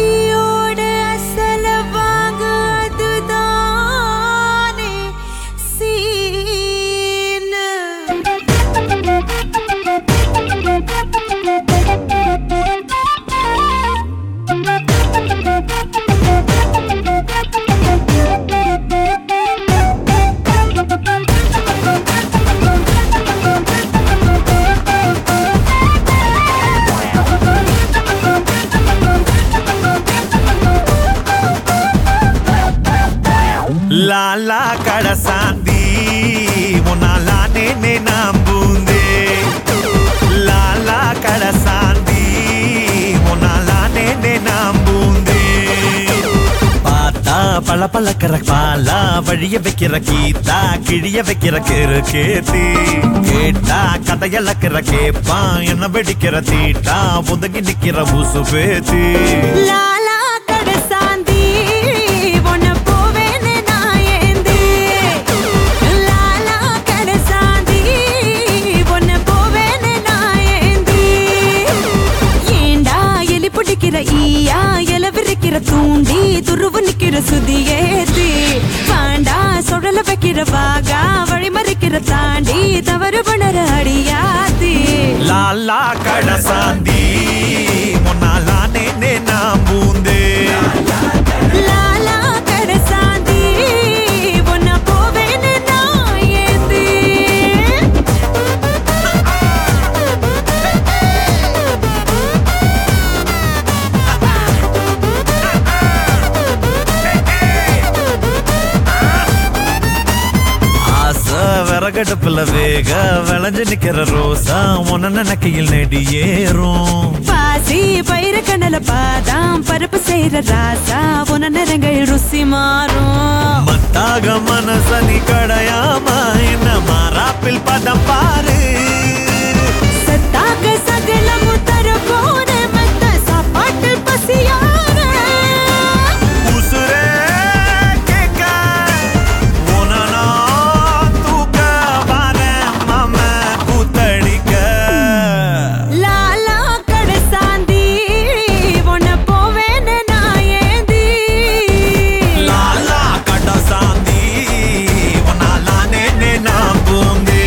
அடியோட அசல வாங்க அதுதானே சீனு லாலா கடசாந்தி முன்னாலானே நே நம்புந்தே லாலா கடசாந்தி முன்னாலானே நே நம்புந்தே பார்த்தா பல பழக்கிற பாலா வழிய வைக்கிற கீதா கிழிய வைக்கிற கிரு கேத்தி கேட்டா கதையளக்கிற கேப்பா என்ன வெடிக்கிற தீட்டா ஒதுங்கி நிக்கிற ஊசு பேத்தி லாலா கடசாந்தி உன்னை போவேன்னு நான் ஏந்தி லாலா கடசாந்தி உன்னை போவேன்னு நான் ஏந்தி ஏண்டா எலி பிடிக்கிற ஈயா எல விரிக்கிற தூண்டி துருவு நிக்கிற சுதி ஏத்தி வாண்டா சுழல வைக்கிற வாகா வழி மறிக்கிற தாண்டி தவறு பண்ணற அடியாத்தி லாலா கடசாந்தி முன்னாலானே நே நம்புந்தே லாலா கடசாந்தி உன்னை போவேன்னு நான் ஏந்தி ஆசை விறகடுப்புல வேக விளைஞ்சு நிக்கிற ரோசா உன்ன நினைக்கையில் நெடி ஏறும் பாசி பயிர கண்ணல பாதாம் பருப்பு செய்யற ராசா உன நிறங்கள் ருசி மாறும் மத்தாக மனசனி கடையாம என்ன மாறாப்பில் பதம் பாரு சத்தாக சகலமும் தர போன மத்த சாப்பாட்டு பசியார உசுரே கேட்க உன்னை நான் தூக்க வரேன் மாம கூத்தடிக்க லாலா கடசாந்தி உன்னை போவேன்னு நான் ஏந்தி லாலா கடசாந்தி உன்னாலானே நே நம்புந்தே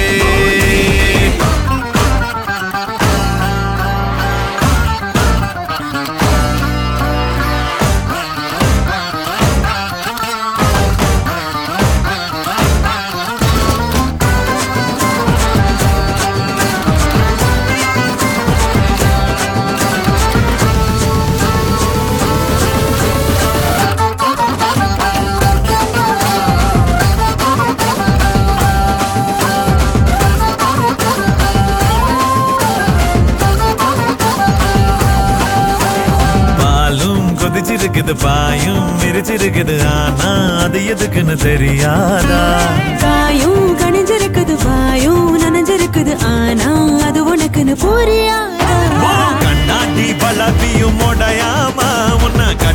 பாலும் கொதிச்சிருக்குது பாயும் விரிச்சிருக்குது ஆனா அது எதுக்குன்னு தெரியாதா காயும் கணிஞ்சிருக்குது வாயும் நனைஞ்சிருக்குது ஆனா அது உனக்குன்னு புரியாதா ஓ கண்ணாடி பழப்பியும் உடையாம உன்னை